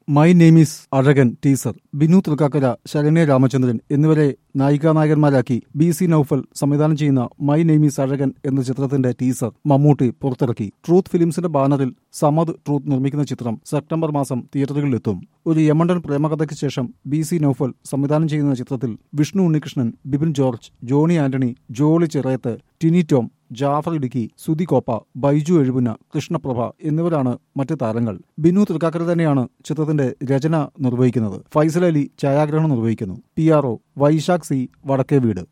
my name is Azhagan teaser Binu Thrikkakara Saranya Ramachandran എന്നിവരെ നായികാനായകന്മാരാക്കി B C Noufal സംവിധാനം ചെയ്യുന്ന മൈ നെയിം ഈസ് അഴകൻ എന്ന ചിത്രത്തിന്റെ ടീസർ മമ്മൂട്ടി പുറത്തിറക്കി ട്രൂത്ത് ഫിലിംസിന്റെ ബാനറിൽ സമദ് ട്രൂത്ത് നിർമ്മിക്കുന്ന ചിത്രം സെപ്റ്റംബർ മാസം തിയേറ്ററുകളിലെത്തും ഒരു യമണ്ടൻ പ്രേമകഥയ്ക്ക് ശേഷം ബി സി നൌഫൽ സംവിധാനം ചെയ്യുന്ന ചിത്രത്തിൽ വിഷ്ണു ഉണ്ണികൃഷ്ണൻ ബിപിൻ ജോർജ് ജോണി ആന്റണി ജോളി ചിറയത്ത് ടിനി ടോം ജാഫർ ഇടുക്കി സുധി കോപ്പ ബൈജു എഴുപുന കൃഷ്ണപ്രഭ എന്നിവരാണ് മറ്റ് താരങ്ങൾ ബിനു തൃക്കാക്കര തന്നെയാണ് ചിത്രത്തിന്റെ രചന നിർവഹിക്കുന്നത് ഫൈസൽ അലി ഛായാഗ്രഹണം നിർവഹിക്കുന്നു P R O Vaisakh C വടക്കേ വീട്